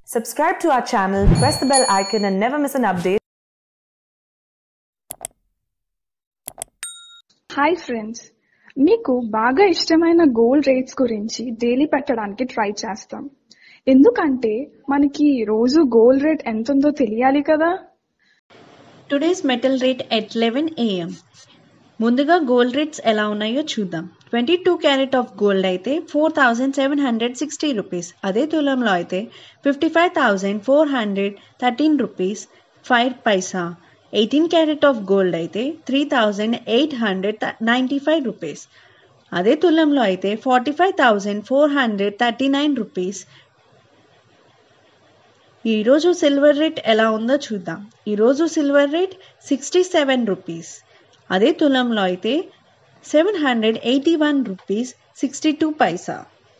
Subscribe to our channel, press the bell icon, and never miss an update. Hi friends మీకు బాగా ఇష్టమైన gold rates గురించి daily పెట్టడానికి try చేస్తాం ఎందుకంటే మనకి రోజు గోల్డ్ రేట్ ఎంత ఉందో తెలియాలి కదా today's metal rate at eleven AM ముందుగా గోల్డ్ రేట్స్ ఎలా ఉన్నాయో చూద్దాం twenty two carat of gold అయితే four thousand seven hundred sixty rupees అదే తులంలో అయితే fifty five thousand four hundred thirteen rupees five paisa eighteen carat of gold అయితే three thousand eight hundred ninety five rupees అదే తులంలో అయితే forty five thousand four hundred thirty nine rupees ఈరోజు silver rate ఎలా ఉందో చూద్దాం ఈరోజు silver rate sixty seven rupees అదే తులంలో అయితే seven hundred eighty one rupees sixty two paisa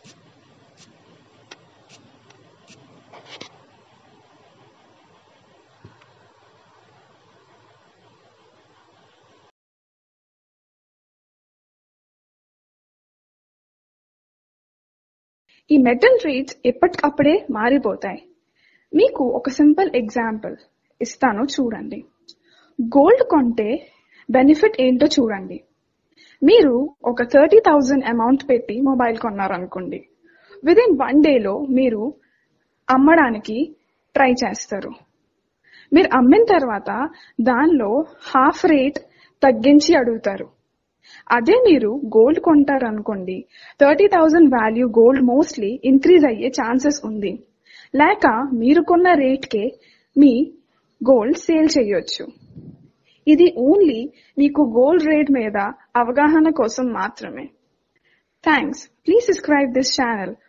ఈ మెటల్ రేట్స్ ఎప్పటికప్పుడే మారిపోతాయి మీకు ఒక సింపుల్ ఎగ్జాంపుల్ ఇస్తాను చూడండి గోల్డ్ కొంటే బెనిఫిట్ ఏంటో చూడండి మీరు ఒక థర్టీ థౌజండ్ అమౌంట్ పెట్టి మొబైల్ కొన్నారనుకోండి విద్ ఇన్ వన్ డేలో మీరు అమ్మడానికి ట్రై చేస్తారు మీరు అమ్మిన తర్వాత దానిలో హాఫ్ రేట్ తగ్గించి అడుగుతారు అదే మీరు గోల్డ్ కొంటారు అనుకోండి thirty thousand value gold mostly increase అయ్యే ఛాన్సెస్ ఉంది లేక మీరు కొన్న రేట్కే మీ గోల్డ్ సేల్ చేయొచ్చు ఇది ఓన్లీ మీకు గోల్డ్ రేట్ మీద అవగాహన కోసం మాత్రమే thanks please subscribe this channel